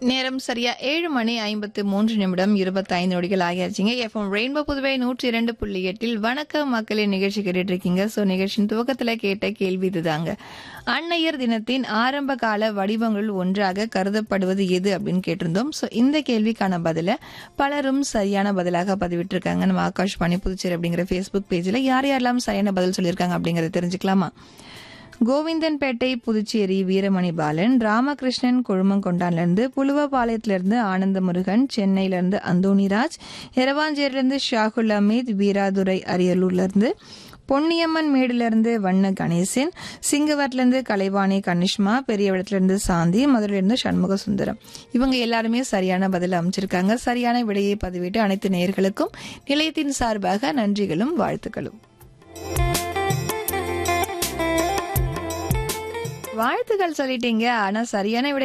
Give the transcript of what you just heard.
நேரம் சரியா ஏழு மணி ஐம்பத்து மூன்று நிமிடம் இருபத்தைந்து நொடிகள் ஆகியாச்சுங்க எஃப்எம் ரெயின்போ புதுவை நூற்றி இரண்டு புள்ளி எட்டில் வணக்கம் மக்களின் நிகழ்ச்சி கேட்டுட்டு இருக்கீங்க ஸோ நிகழ்ச்சியின் துவக்கத்துல கேட்ட கேள்வி இதுதாங்க அன்னையர் தினத்தின் ஆரம்ப கால வடிவங்கள் ஒன்றாக கருதப்படுவது எது அப்படின்னு கேட்டிருந்தோம் ஸோ இந்த கேள்விக்கான பதில பலரும் சரியான பதிலாக பதிவிட்டிருக்காங்க நம்ம ஆகாஷ்வாணி புதுச்சேரி அப்படிங்கிற ஃபேஸ்புக் பேஜில் யார் யாரெல்லாம் சரியான பதில் சொல்லியிருக்காங்க அப்படிங்கறத தெரிஞ்சுக்கலாமா கோவிந்தன்பேட்டை புதுச்சேரி வீரமணி பாலன் ராமகிருஷ்ணன் கொழுமங்கொண்டான்லேருந்து புலுவபாளையத்திலிருந்து ஆனந்த முருகன் சென்னையிலேருந்து அந்தோணிராஜ் எரவாஞ்சேரியிலேருந்து ஷாகுல் அமீத் வீராதுரை அரியலூர்லேருந்து பொன்னியம்மன் மேடிலிருந்து வண்ண கணேசன் சிங்கவட்டிலிருந்து கலைவாணி கனிஷ்மா பெரியவிடத்திலிருந்து சாந்தி மதுரையிலிருந்து சண்முக சுந்தரம் இவங்க எல்லாருமே சரியான பதில் அமைச்சிருக்காங்க சரியான விடையை பதிவிட்டு அனைத்து நேயர்களுக்கும் நிலையத்தின் சார்பாக நன்றிகளும் வாழ்த்துக்களும் வாழ்த்துக்கள் சொல்லிட்டீங்க ஆனா சரியான விடை